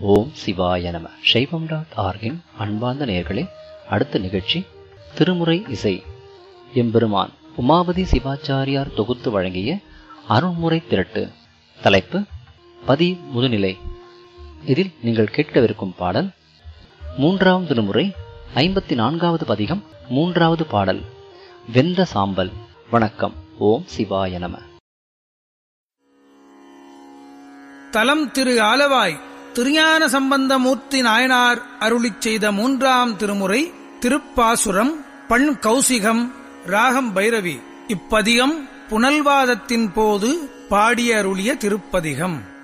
ஓம் சிவாய நம சைவம் டாட் ஆர்கின் அன்பார்ந்த நேயர்களே அடுத்த நிகழ்ச்சி திருமுறை இசை எம்பெருமான் உமாபதி சிவாச்சாரியார் தொகுத்து வழங்கிய அருண்முறை திரட்டு தலைப்பு பதி முதுநிலை இதில் நீங்கள் கேட்கவிருக்கும் பாடல் மூன்றாம் திருமுறை ஐம்பத்தி நான்காவது பதிகம் மூன்றாவது பாடல் வெந்த சாம்பல் வணக்கம் ஓம் சிவாய நம தலம் திரு ஆலவாய் திருஞான சம்பந்தமூர்த்தி நாயனார் அருளிச் செய்த மூன்றாம் திருமுறை திருப்பாசுரம் பண் கௌசிகம் ராகம் பைரவி இப்பதிகம் புனல்வாதத்தின் போது பாடிய அருளிய திருப்பதிகம்